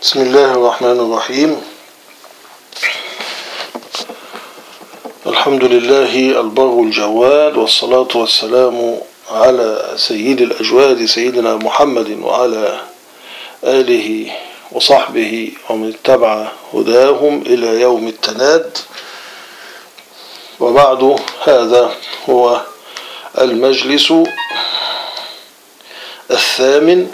بسم الله الرحمن الرحيم الحمد لله البر الجواد والصلاة والسلام على سيد الأجواد سيدنا محمد وعلى آله وصحبه ومن اتبع هداهم إلى يوم التناد وبعد هذا هو المجلس الثامن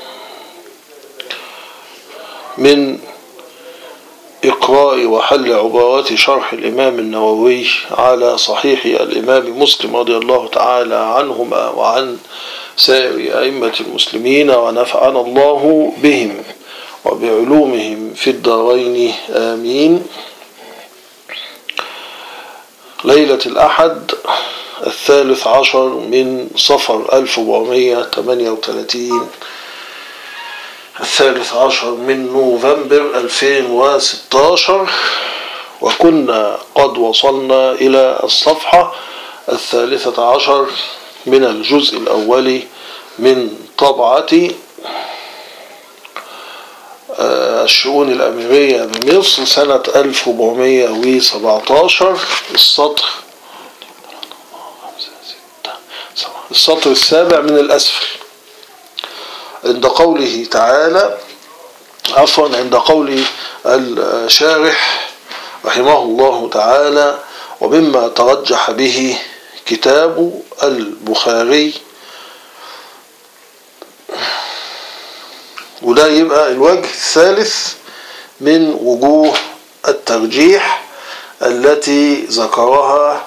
من إقراء وحل عبارات شرح الإمام النووي على صحيح الإمام مسلم رضي الله تعالى عنهما وعن سائر أئمة المسلمين ونفعنا الله بهم وبعلومهم في الدارين آمين ليلة الأحد الثالث عشر من صفر 1438 الثالث عشر من نوفمبر 2016 وكنا قد وصلنا إلى الصفحة الثالثة عشر من الجزء الأول من طبعة الشؤون الأميرية بمصر سنة 1417 السطر السطر السابع من الأسفل عند قوله تعالى عفوا عند قول الشارح رحمه الله تعالى ومما ترجح به كتاب البخاري وده يبقى الوجه الثالث من وجوه الترجيح التي ذكرها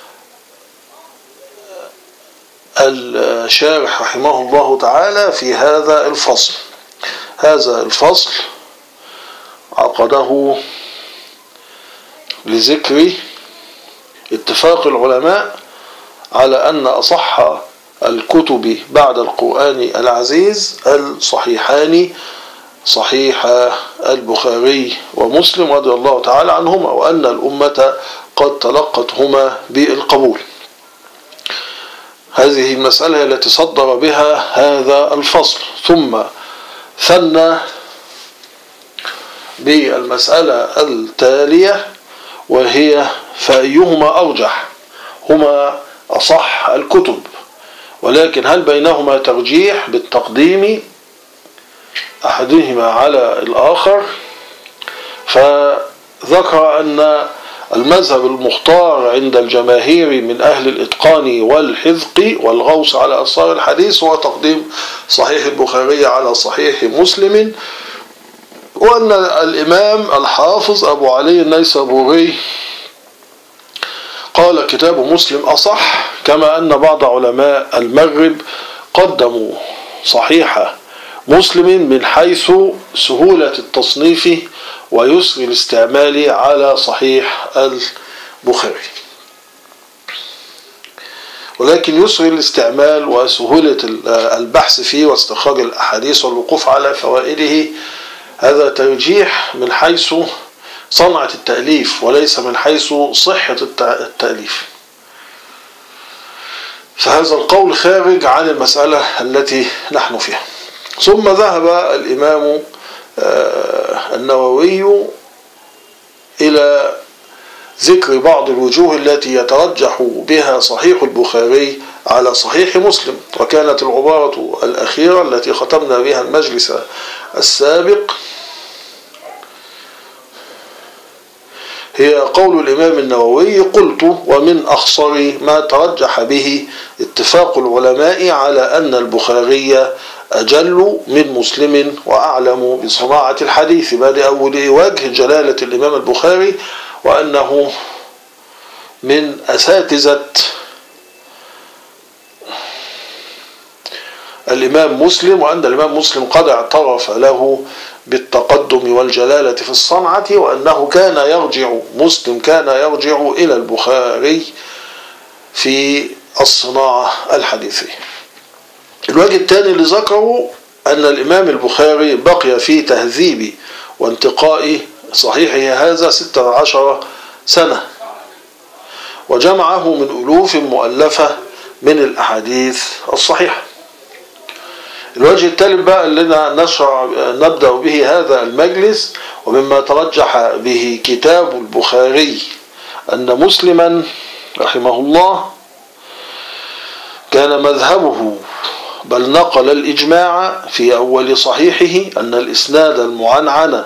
الشارح رحمه الله تعالى في هذا الفصل هذا الفصل عقده لذكر اتفاق العلماء على أن أصح الكتب بعد القرآن العزيز الصحيحان صحيح البخاري ومسلم رضي الله تعالى عنهما وأن الأمة قد تلقتهما بالقبول هذه المسألة التي صدر بها هذا الفصل ثم ثنى بالمسألة التالية وهي فأيهما أرجح هما أصح الكتب ولكن هل بينهما ترجيح بالتقديم أحدهما على الآخر فذكر أن المذهب المختار عند الجماهير من أهل الإتقان والحذق والغوص على أسرار الحديث هو تقديم صحيح البخاري على صحيح مسلم وأن الإمام الحافظ أبو علي النيسابوري قال كتاب مسلم أصح كما أن بعض علماء المغرب قدموا صحيح مسلم من حيث سهولة التصنيف ويسر الاستعمال على صحيح البخاري ولكن يسر الاستعمال وسهولة البحث فيه واستخراج الأحاديث والوقوف على فوائده هذا ترجيح من حيث صنعة التأليف وليس من حيث صحة التأليف فهذا القول خارج عن المسألة التي نحن فيها ثم ذهب الإمام النووي إلى ذكر بعض الوجوه التي يترجح بها صحيح البخاري على صحيح مسلم وكانت العبارة الأخيرة التي ختمنا بها المجلس السابق هي قول الإمام النووي قلت ومن أخصر ما ترجح به اتفاق العلماء على أن البخاري أجل من مسلم وأعلم بصناعة الحديث بعد أول وجه جلالة الإمام البخاري وأنه من أساتذة الإمام مسلم وأن الإمام مسلم قد اعترف له بالتقدم والجلالة في الصنعة وأنه كان يرجع مسلم كان يرجع إلى البخاري في الصناعة الحديثية الوجه الثاني اللي ذكره أن الإمام البخاري بقي في تهذيب وانتقاء صحيحه هذا ستة عشر سنة وجمعه من ألوف مؤلفة من الأحاديث الصحيحة الوجه الثالث بقى اللي نشرع نبدأ به هذا المجلس ومما ترجح به كتاب البخاري أن مسلما رحمه الله كان مذهبه بل نقل الإجماع في أول صحيحه أن الإسناد المعنعن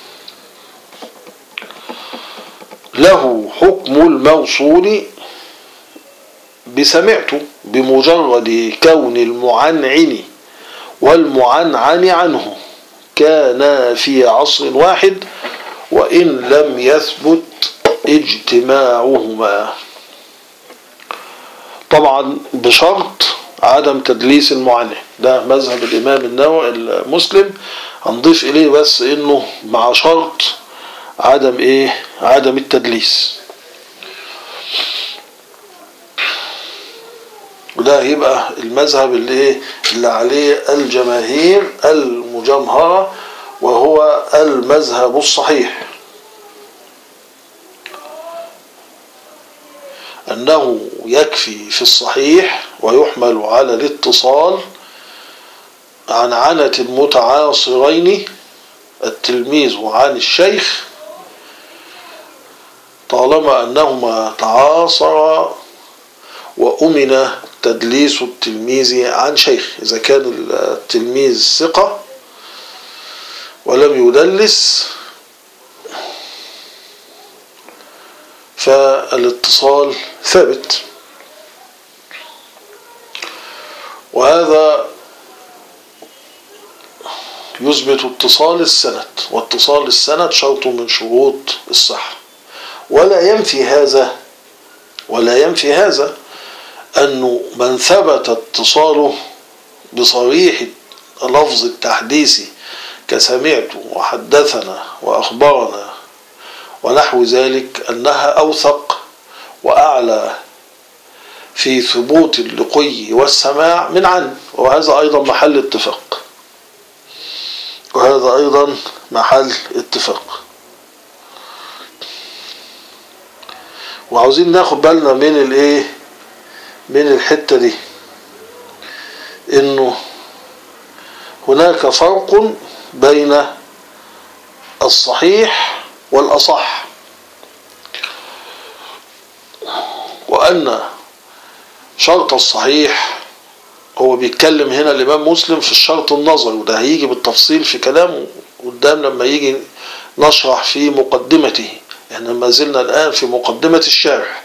له حكم الموصول بسمعت بمجرد كون المعنعن والمعنعن عنه كانا في عصر واحد وإن لم يثبت اجتماعهما طبعا بشرط عدم تدليس المعنى ده مذهب الإمام النووي المسلم هنضيف إليه بس إنه مع شرط عدم إيه عدم التدليس وده هيبقى المذهب اللي إيه اللي عليه الجماهير المجمهرة وهو المذهب الصحيح أنه يكفي في الصحيح ويحمل على الاتصال عن عنة المتعاصرين التلميذ عن الشيخ طالما أنهما تعاصرا وأمن تدليس التلميذ عن شيخ إذا كان التلميذ ثقة ولم يدلس فالاتصال ثابت وهذا يثبت اتصال السند واتصال السند شرط من شروط الصحة ولا ينفي هذا ولا ينفي هذا أنه من ثبت اتصاله بصريح لفظ التحديث كسمعت وحدثنا وأخبرنا ونحو ذلك أنها أوثق وأعلى في ثبوت اللقي والسماع من عن وهذا أيضا محل اتفاق وهذا أيضا محل اتفاق وعاوزين ناخد بالنا من الايه من الحتة دي انه هناك فرق بين الصحيح والأصح وأن شرط الصحيح هو بيتكلم هنا الإمام مسلم في الشرط النظري وده هيجي بالتفصيل في كلامه قدام لما يجي نشرح في مقدمته يعني ما زلنا الآن في مقدمة الشارح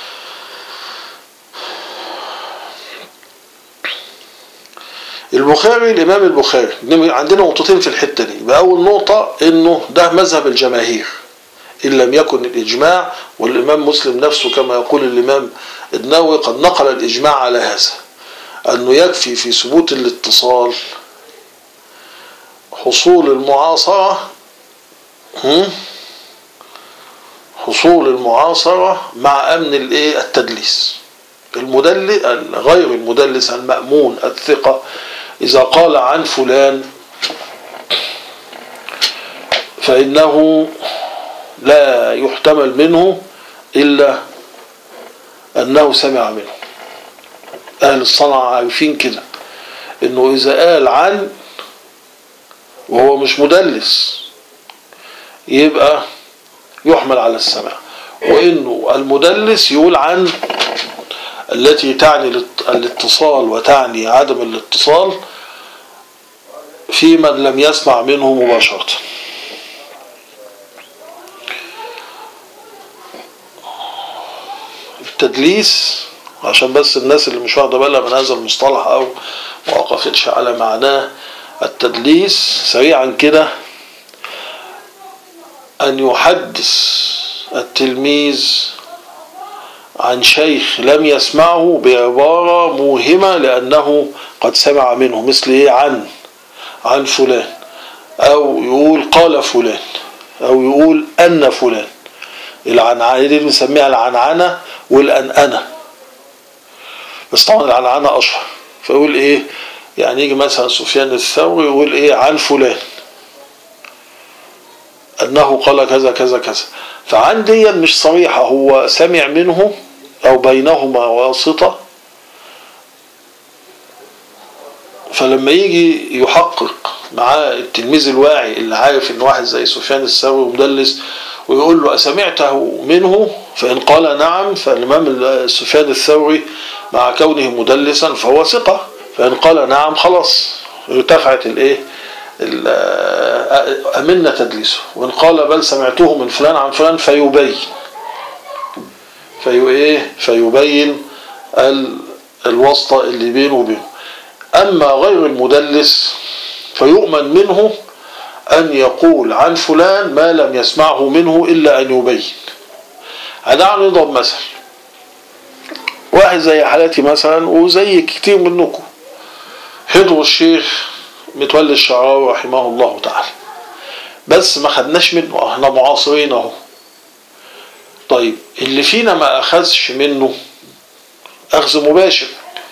البخاري الإمام البخاري عندنا نقطتين في الحتة دي بأول نقطة إنه ده مذهب الجماهير إن لم يكن الإجماع والإمام مسلم نفسه كما يقول الإمام النووي قد نقل الإجماع على هذا أنه يكفي في ثبوت الاتصال حصول المعاصرة حصول المعاصرة مع أمن الإيه التدليس المدلس غير المدلس المأمون الثقة إذا قال عن فلان فإنه لا يحتمل منه إلا أنه سمع منه أهل الصنعة عارفين كده إنه إذا قال عن وهو مش مدلس يبقى يحمل على السماع وإنه المدلس يقول عن التي تعني الاتصال وتعني عدم الاتصال في من لم يسمع منه مباشرة التدليس عشان بس الناس اللي مش واخده بالها من هذا المصطلح او ما وقفتش على معناه التدليس سريعا كده ان يحدث التلميذ عن شيخ لم يسمعه بعبارة موهمة لأنه قد سمع منه مثل إيه عن عن فلان أو يقول قال فلان أو يقول أن فلان العنعنة دي بنسميها العنعنة والأنأنة بس طبعا العنعنة أشهر فيقول إيه يعني يجي مثلا سفيان الثوري يقول إيه عن فلان أنه قال كذا كذا كذا فعن دي مش صريحة هو سمع منه أو بينهما واسطة فلما يجي يحقق معاه التلميذ الواعي اللي عارف ان واحد زي سفيان الثوري مدلس ويقول له أسمعته منه فإن قال نعم فالإمام سفيان الثوري مع كونه مدلسا فهو ثقة فإن قال نعم خلاص ارتفعت الايه أمنا تدليسه وإن قال بل سمعته من فلان عن فلان فيبين في ايه فيبين الواسطة اللي بينه وبينه أما غير المدلس فيؤمن منه أن يقول عن فلان ما لم يسمعه منه إلا أن يبين هدعنا نضرب مثل واحد زي حالاتي مثلا وزي كتير منكم حضروا الشيخ متولي الشعراوي رحمه الله تعالى بس ما خدناش منه احنا معاصرين اهو طيب اللي فينا ما اخذش منه اخذ مباشر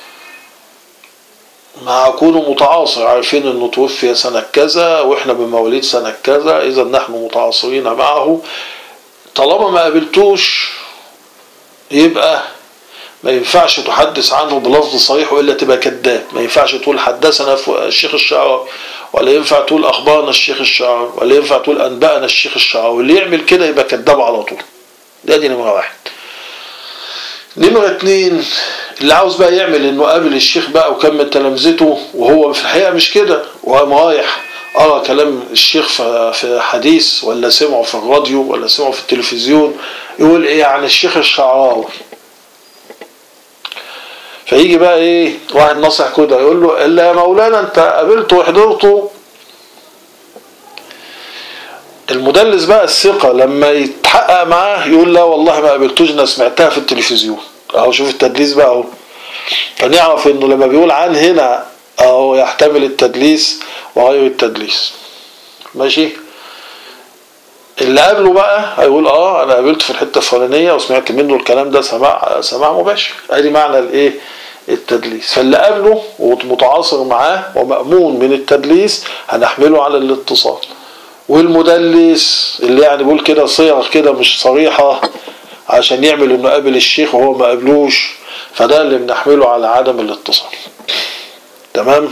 مع كونه متعاصر عارفين انه توفي سنة كذا واحنا بمواليد سنة كذا اذا نحن متعاصرين معه طالما ما قابلتوش يبقى ما ينفعش تحدث عنه بلفظ صريح والا تبقى كذاب ما ينفعش تقول حدثنا الشيخ الشعراوي ولا ينفع تقول اخبارنا الشيخ الشعراوي ولا ينفع تقول انبانا الشيخ الشعراوي اللي يعمل كده يبقى كذاب على طول ده دي نمره واحد نمرة اتنين اللي عاوز بقى يعمل انه قابل الشيخ بقى وكمل تلامذته وهو في الحقيقة مش كده وقام رايح قرا كلام الشيخ في حديث ولا سمعه في الراديو ولا سمعه في التلفزيون يقول ايه عن الشيخ الشعراوي فيجي بقى ايه واحد نصح كده يقول له الا يا مولانا انت قابلته وحضرته المدلس بقى الثقة لما يتحقق معاه يقول لا والله ما قابلتوش انا سمعتها في التلفزيون اهو شوف التدليس بقى اهو فنعرف انه لما بيقول عن هنا اهو يحتمل التدليس وغير التدليس ماشي اللي قابله بقى هيقول اه انا قابلته في الحته الفلانيه وسمعت منه الكلام ده سماع سماع مباشر ادي معنى الايه التدليس فاللي قابله ومتعاصر معاه ومأمون من التدليس هنحمله على الاتصال والمدلس اللي يعني بيقول كده صيغ كده مش صريحة عشان يعمل انه قابل الشيخ وهو ما قابلوش فده اللي بنحمله على عدم الاتصال تمام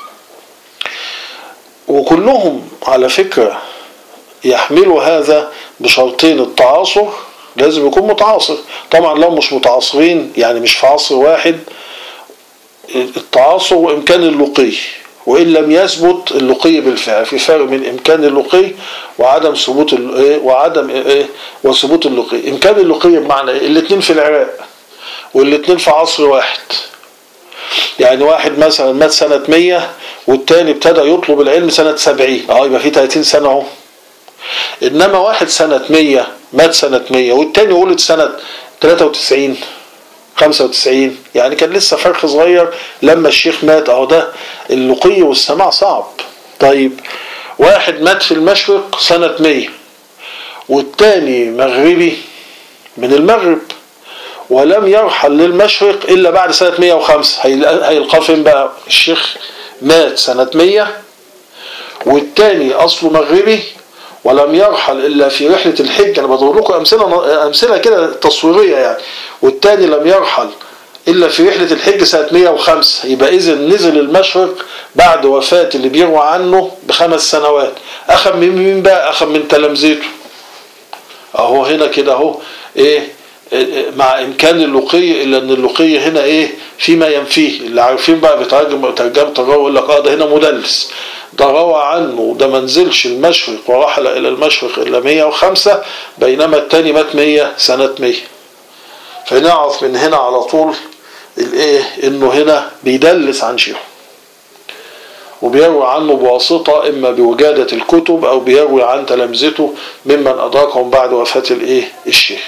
وكلهم على فكرة يحملوا هذا بشرطين التعاصر لازم يكون متعاصر طبعا لو مش متعاصرين يعني مش في عصر واحد التعاصر وامكان اللقي وإن لم يثبت اللقي بالفعل في فرق من إمكان اللقي وعدم ثبوت وعدم إيه وثبوت اللقي إمكان اللقي بمعنى إيه الاثنين في العراق والاثنين في عصر واحد يعني واحد مثلا مات سنة 100 والتاني ابتدى يطلب العلم سنة 70 اه يبقى في 30 سنة اهو انما واحد سنة 100 مات سنة 100 والتاني ولد سنة 93 95 يعني كان لسه فرق صغير لما الشيخ مات اهو ده اللقي والسماع صعب طيب واحد مات في المشرق سنة 100 والتاني مغربي من المغرب ولم يرحل للمشرق الا بعد سنة 105 هيلقاه فين بقى الشيخ مات سنة 100 والتاني اصله مغربي ولم يرحل الا في رحله الحج انا بضرب لكم امثله امثله كده تصويريه يعني والتاني لم يرحل الا في رحله الحج سنه 105 يبقى اذا نزل المشرق بعد وفاه اللي بيروى عنه بخمس سنوات اخذ من مين بقى اخذ من تلامذته اهو هنا كده اهو ايه مع امكان اللقي الا ان اللقي هنا ايه فيما ينفيه اللي عارفين بقى بترجم ترجمه الراوي يقول لك اه ده هنا مدلس ده روى عنه ده ما نزلش المشرق ورحل الى المشرق الا 105 بينما التاني مات 100 سنه 100 فنعرف من هنا على طول الايه انه هنا بيدلس عن شيخه وبيروي عنه بواسطة إما بوجادة الكتب أو بيروي عن تلامذته ممن أدركهم بعد وفاة الإيه الشيخ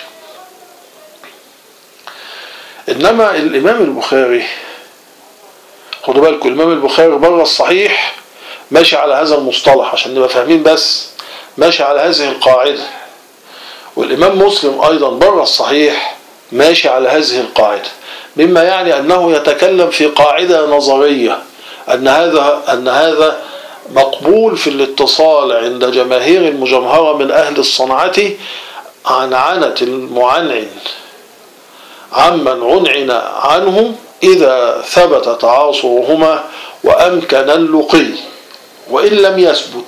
إنما الإمام البخاري خدوا بالكم الإمام البخاري بره الصحيح ماشي على هذا المصطلح عشان نبقى فاهمين بس ماشي على هذه القاعدة والإمام مسلم أيضا بره الصحيح ماشي على هذه القاعدة مما يعني أنه يتكلم في قاعدة نظرية أن هذا أن هذا مقبول في الاتصال عند جماهير المجمهرة من أهل الصنعة عن عنة المعنعن عمن عنعن عنه إذا ثبت تعاصرهما وأمكن اللقي وإن لم يثبت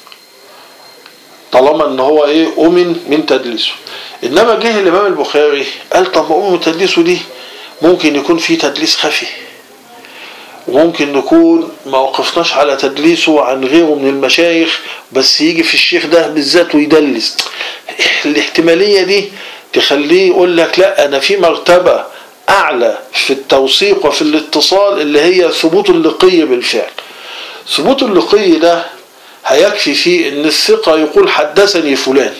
طالما ان هو ايه أمن من تدليسه انما جه الامام البخاري قال طب ما أمن من تدليسه دي ممكن يكون في تدليس خفي وممكن نكون ما وقفناش على تدليسه عن غيره من المشايخ بس يجي في الشيخ ده بالذات ويدلس الاحتمالية دي تخليه يقول لك لا انا في مرتبة اعلى في التوثيق وفي الاتصال اللي هي ثبوت اللقي بالفعل ثبوت اللقي ده هيكفي فيه ان الثقة يقول حدثني فلان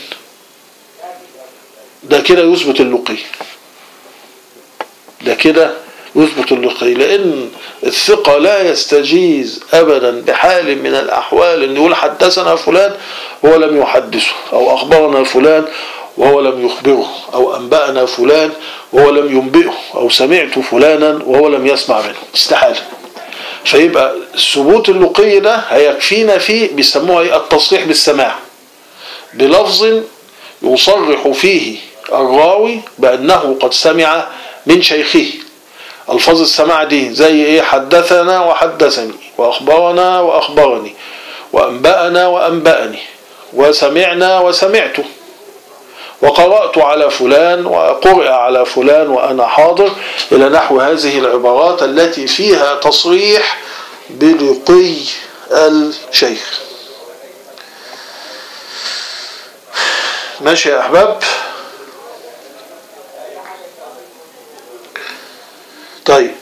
ده كده يثبت اللقي ده كده يثبت اللقي لان الثقة لا يستجيز ابدا بحال من الاحوال ان يقول حدثنا فلان وهو لم يحدثه او اخبرنا فلان وهو لم يخبره او انبأنا فلان وهو لم ينبئه او سمعت فلانا وهو لم يسمع منه استحالة فيبقى الثبوت اللقي ده هيكفينا فيه بيسموها ايه التصريح بالسماع بلفظ يصرح فيه الراوي بأنه قد سمع من شيخه الفاظ السماع دي زي ايه حدثنا وحدثني واخبرنا واخبرني وانبأنا وانبأني وسمعنا وسمعته وقرأت على فلان وقرئ على فلان وأنا حاضر إلى نحو هذه العبارات التي فيها تصريح بلقي الشيخ ماشي يا أحباب طيب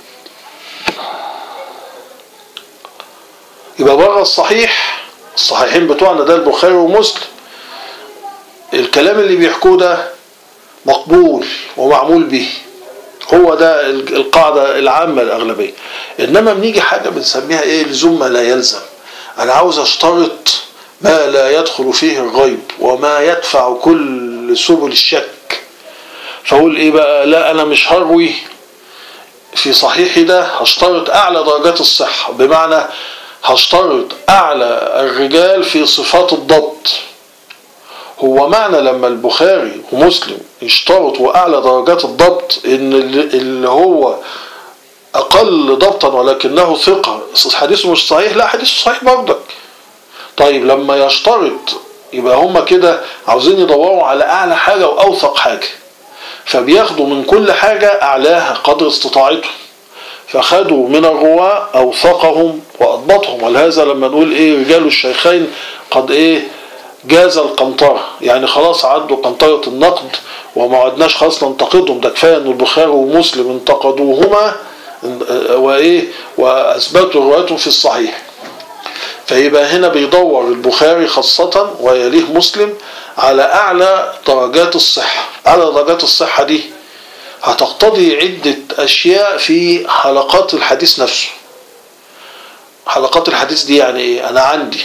يبقى بره الصحيح الصحيحين بتوعنا ده البخاري ومسلم الكلام اللي بيحكوه ده مقبول ومعمول به هو ده القاعدة العامة الأغلبية إنما بنيجي حاجة بنسميها إيه لزوم ما لا يلزم أنا عاوز أشترط ما لا يدخل فيه الغيب وما يدفع كل سبل الشك فأقول إيه بقى لا أنا مش هروي في صحيحي ده هشترط أعلى درجات الصحة بمعنى هشترط أعلى الرجال في صفات الضبط هو معنى لما البخاري ومسلم يشترطوا أعلى درجات الضبط إن اللي هو أقل ضبطا ولكنه ثقة حديثه مش صحيح لا حديثه صحيح برضك طيب لما يشترط يبقى هما كده عاوزين يدوروا على أعلى حاجة وأوثق حاجة فبياخدوا من كل حاجة أعلاها قدر استطاعتهم فخدوا من الرواة أوثقهم وأضبطهم ولهذا لما نقول إيه رجال الشيخين قد إيه جاز القنطرة يعني خلاص عدوا قنطرة النقد وما عدناش خلاص ننتقدهم ده كفاية ان البخاري ومسلم انتقدوهما وايه واثبتوا روايتهم في الصحيح فيبقى هنا بيدور البخاري خاصة ويليه مسلم على اعلى درجات الصحة اعلى درجات الصحة دي هتقتضي عدة اشياء في حلقات الحديث نفسه حلقات الحديث دي يعني ايه انا عندي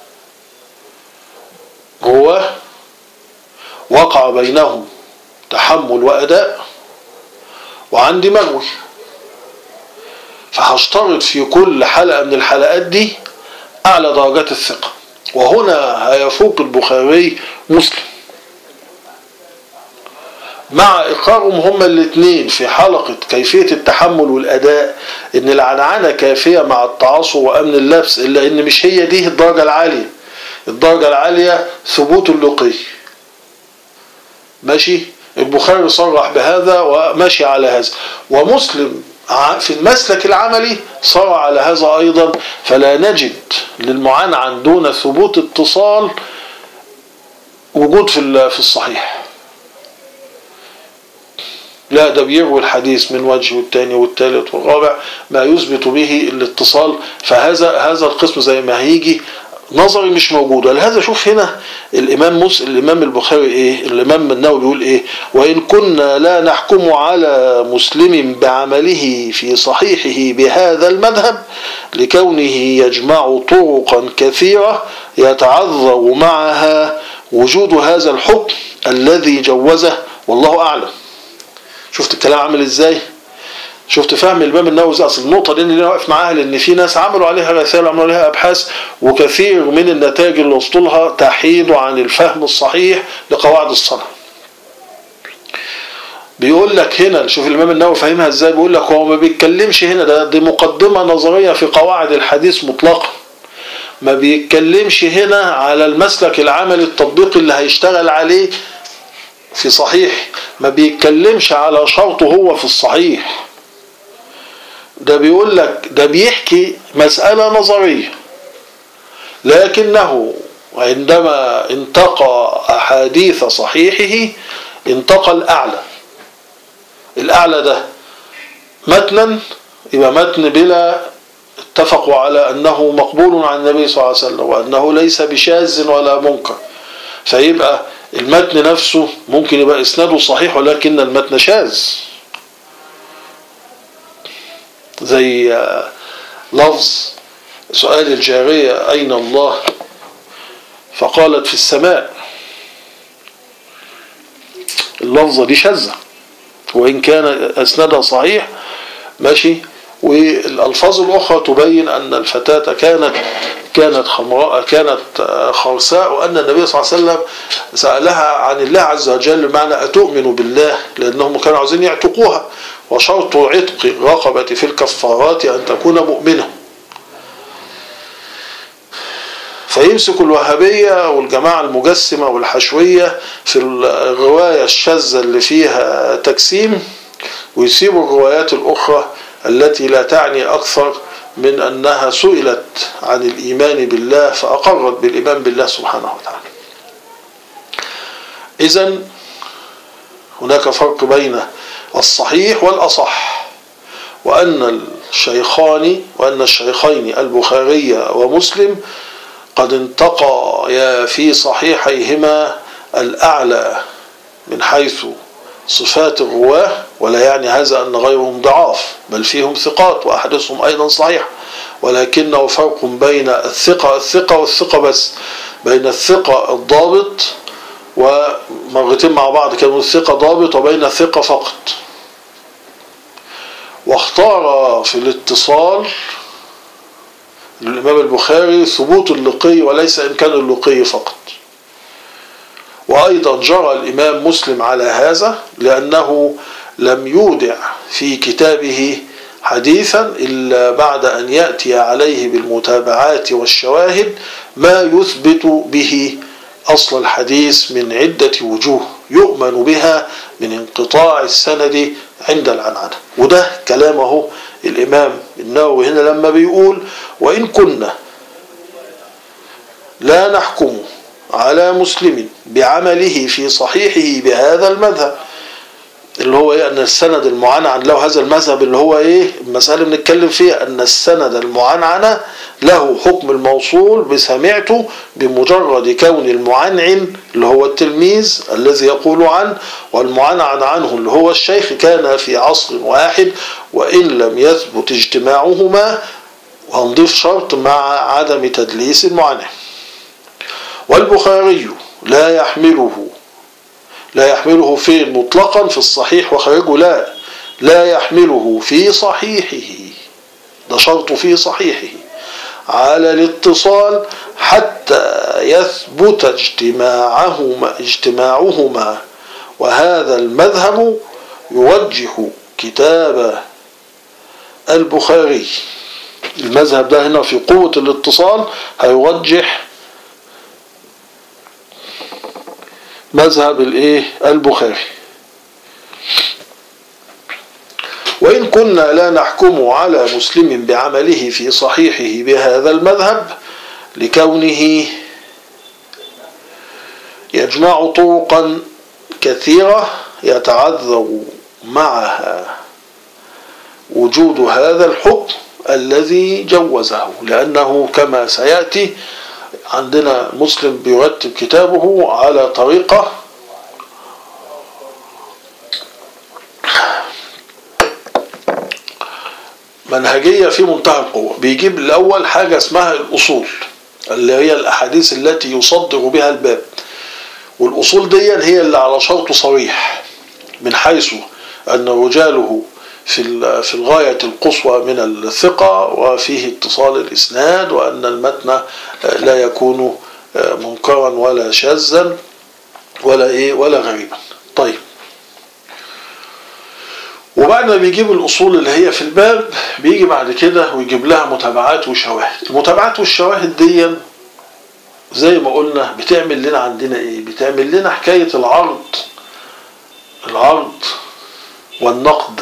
جواه وقع بينهم تحمل وأداء وعندي مروي فهشترط في كل حلقة من الحلقات دي أعلى درجات الثقة وهنا هيفوق البخاري مسلم مع إقرارهم هما الاثنين في حلقة كيفية التحمل والأداء إن العنعنة كافية مع التعاصر وأمن اللبس إلا إن مش هي دي الدرجة العالية الدرجة العالية ثبوت اللقي ماشي البخاري صرح بهذا وماشي على هذا ومسلم في المسلك العملي صار على هذا أيضا فلا نجد للمعنعن دون ثبوت اتصال وجود في في الصحيح لا ده بيروي الحديث من وجه والتاني والتالت والرابع ما يثبت به الاتصال فهذا هذا القسم زي ما هيجي نظري مش موجود ولهذا شوف هنا الامام مس الامام البخاري ايه الامام النووي بيقول ايه وان كنا لا نحكم على مسلم بعمله في صحيحه بهذا المذهب لكونه يجمع طرقا كثيره يتعذر معها وجود هذا الحكم الذي جوزه والله اعلم شفت الكلام عامل ازاي شفت فهم الامام النووي اصل النقطه دي اللي انا واقف معاها لان في ناس عملوا عليها رسائل وعملوا عليها ابحاث وكثير من النتائج اللي وصلوا لها تحيد عن الفهم الصحيح لقواعد الصلاه بيقول لك هنا شوف الامام النووي فاهمها ازاي بيقول لك هو ما بيتكلمش هنا ده دي مقدمه نظريه في قواعد الحديث مطلقا ما بيتكلمش هنا على المسلك العملي التطبيقي اللي هيشتغل عليه في صحيح ما بيتكلمش على شرطه هو في الصحيح ده بيقول لك ده بيحكي مسألة نظرية لكنه عندما انتقى أحاديث صحيحه انتقى الأعلى الأعلى ده متنا يبقى متن بلا اتفقوا على أنه مقبول عن النبي صلى الله عليه وسلم وأنه ليس بشاذ ولا منكر فيبقى المتن نفسه ممكن يبقى إسناده صحيح ولكن المتن شاذ زي لفظ سؤال الجارية أين الله فقالت في السماء اللفظة دي شاذة وإن كان أسندها صحيح ماشي والألفاظ الأخرى تبين أن الفتاة كانت كانت خمراء كانت خرساء وأن النبي صلى الله عليه وسلم سألها عن الله عز وجل بمعنى أتؤمن بالله لأنهم كانوا عاوزين يعتقوها وشرط عتق الرقبة في الكفارات أن تكون مؤمنة فيمسك الوهابية والجماعة المجسمة والحشوية في الرواية الشاذة اللي فيها تجسيم ويسيبوا الروايات الأخرى التي لا تعني أكثر من أنها سئلت عن الإيمان بالله فأقرت بالإيمان بالله سبحانه وتعالى إذا هناك فرق بين الصحيح والأصح وأن الشيخان وأن الشيخين البخاري ومسلم قد انتقيا في صحيحيهما الأعلى من حيث صفات الرواه ولا يعني هذا أن غيرهم ضعاف بل فيهم ثقات وأحدثهم أيضا صحيح ولكنه فرق بين الثقة الثقة والثقة بس بين الثقة الضابط ومرتين مع بعض كانوا الثقة ضابط وبين الثقة فقط واختار في الاتصال للإمام البخاري ثبوت اللقي وليس إمكان اللقي فقط وأيضا جرى الإمام مسلم على هذا لأنه لم يودع في كتابه حديثا إلا بعد أن يأتي عليه بالمتابعات والشواهد ما يثبت به أصل الحديث من عدة وجوه يؤمن بها من انقطاع السند عند العنعنة وده كلامه الإمام النووي هنا لما بيقول وإن كنا لا نحكم على مسلم بعمله في صحيحه بهذا المذهب اللي هو ايه ان السند المعنعن له هذا المذهب اللي هو ايه المسألة بنتكلم فيها ان السند المعنعن له حكم الموصول بسمعته بمجرد كون المعنعن اللي هو التلميذ الذي يقول عنه والمعنعن عنه اللي هو الشيخ كان في عصر واحد وإن لم يثبت اجتماعهما وهنضيف شرط مع عدم تدليس المعنعن والبخاري لا يحمله لا يحمله في مطلقا في الصحيح وخارجه لا لا يحمله في صحيحه ده شرط في صحيحه على الاتصال حتى يثبت اجتماعهما اجتماعهما وهذا المذهب يوجه كتاب البخاري المذهب ده هنا في قوة الاتصال هيوجه مذهب الايه البخاري وإن كنا لا نحكم على مسلم بعمله في صحيحه بهذا المذهب لكونه يجمع طرقا كثيرة يتعذر معها وجود هذا الحكم الذي جوزه لأنه كما سيأتي عندنا مسلم بيرتب كتابه على طريقة منهجية في منتهى القوة بيجيب الأول حاجة اسمها الأصول اللي هي الأحاديث التي يصدر بها الباب والأصول دي هي اللي على شرط صريح من حيث أن رجاله في في الغاية القصوى من الثقة وفيه اتصال الإسناد وأن المتن لا يكون منكرا ولا شاذا ولا إيه ولا غريبا طيب وبعد ما بيجيب الأصول اللي هي في الباب بيجي بعد كده ويجيب لها متابعات وشواهد المتابعات والشواهد دي زي ما قلنا بتعمل لنا عندنا ايه بتعمل لنا حكاية العرض العرض والنقد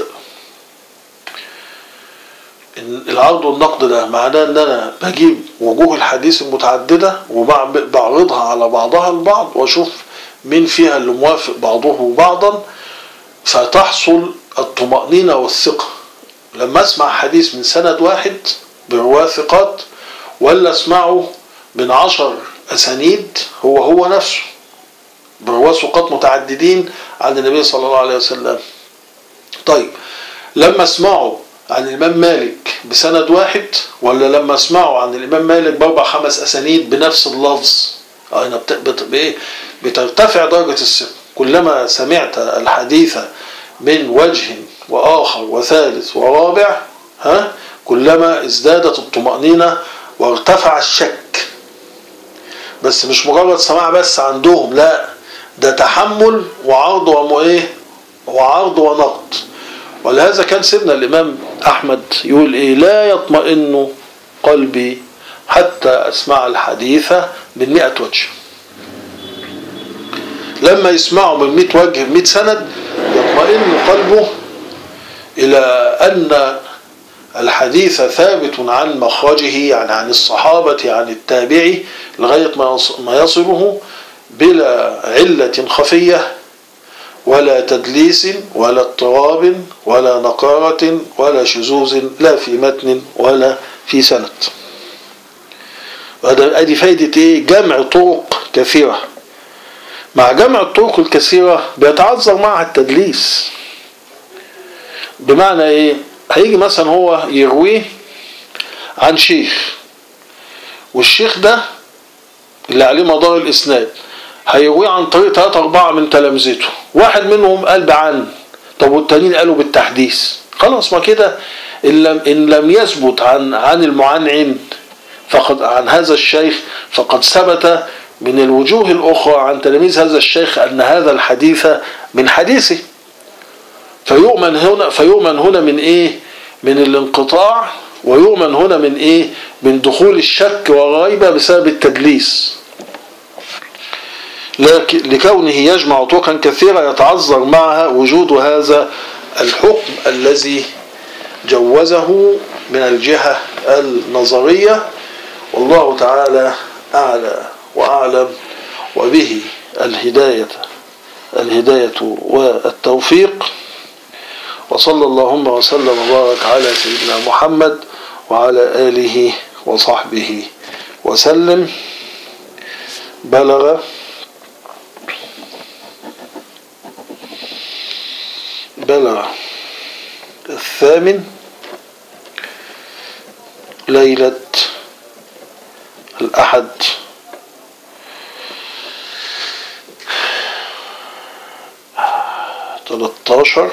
العرض والنقد ده معناه ان انا بجيب وجوه الحديث المتعددة وبعرضها على بعضها البعض واشوف مين فيها اللي موافق بعضه بعضا فتحصل الطمأنينة والثقة لما اسمع حديث من سند واحد برواة ثقات ولا اسمعه من عشر أسانيد هو هو نفسه برواة ثقات متعددين عن النبي صلى الله عليه وسلم طيب لما اسمعه عن الإمام مالك بسند واحد ولا لما اسمعه عن الإمام مالك بأربع خمس أسانيد بنفس اللفظ أنا بت... بت... بإيه؟ بترتفع درجة الثقة كلما سمعت الحديث من وجه وآخر وثالث ورابع ها كلما ازدادت الطمأنينة وارتفع الشك بس مش مجرد سماع بس عندهم لا ده تحمل وعرض وإيه وعرض ونقد ولهذا كان سيدنا الإمام أحمد يقول إيه لا يطمئن قلبي حتى أسمع الحديث من مئة وجه لما يسمعوا من مئة وجه مئة سند يطمئن قلبه إلى أن الحديث ثابت عن مخرجه يعني عن الصحابة عن التابعي لغاية ما يصله بلا علة خفية ولا تدليس ولا اضطراب ولا نقارة ولا شذوذ لا في متن ولا في سند وهذا ادي فايدة ايه جمع طرق كثيرة مع جمع الطرق الكثيرة بيتعذر معها التدليس بمعنى ايه هيجي مثلا هو يرويه عن شيخ والشيخ ده اللي عليه مدار الاسناد هيرويه عن طريق ثلاثة أربعة من تلامذته واحد منهم قال بعن طب والتانيين قالوا بالتحديث خلاص ما كده إن لم, إن لم يثبت عن عن المعنعن فقد عن هذا الشيخ فقد ثبت من الوجوه الأخرى عن تلاميذ هذا الشيخ أن هذا الحديث من حديثه فيؤمن هنا فيؤمن هنا من إيه؟ من الانقطاع ويؤمن هنا من إيه؟ من دخول الشك والريبة بسبب التدليس لكونه يجمع طرقا كثيرة يتعذر معها وجود هذا الحكم الذي جوزه من الجهة النظرية والله تعالى أعلى وأعلم وبه الهداية الهداية والتوفيق وصلى اللهم وسلم وبارك على سيدنا محمد وعلى آله وصحبه وسلم بلغ بلغ الثامن ليلة الأحد تلتاشر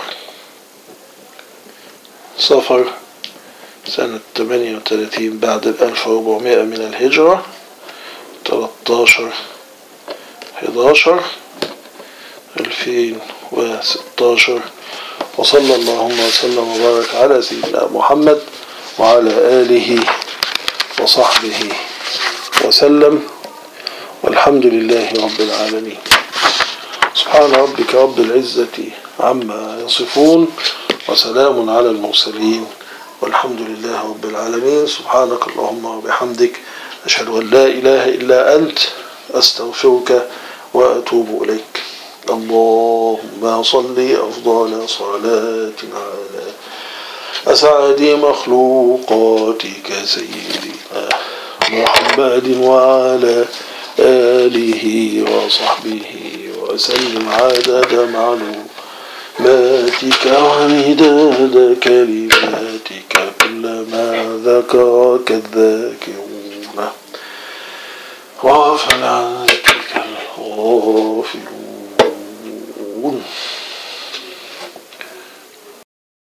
صفر سنة تمانية وتلاتين بعد الألف وربعمائة من الهجرة تلتاشر حداشر ألفين وستاشر وصلى اللهم وسلم وبارك على سيدنا محمد وعلى آله وصحبه وسلم والحمد لله رب العالمين سبحان ربك رب العزة عما يصفون وسلام على المرسلين والحمد لله رب العالمين سبحانك اللهم وبحمدك أشهد أن لا إله إلا أنت أستغفرك وأتوب إليك اللهم صل أفضل صلاة على أسعد مخلوقاتك سيدنا محمد وعلى آله وصحبه وسلم عدد معلوماتك ومداد كلماتك كلما ذكرك الذاكرون وغفل عن ذكرك الغافلون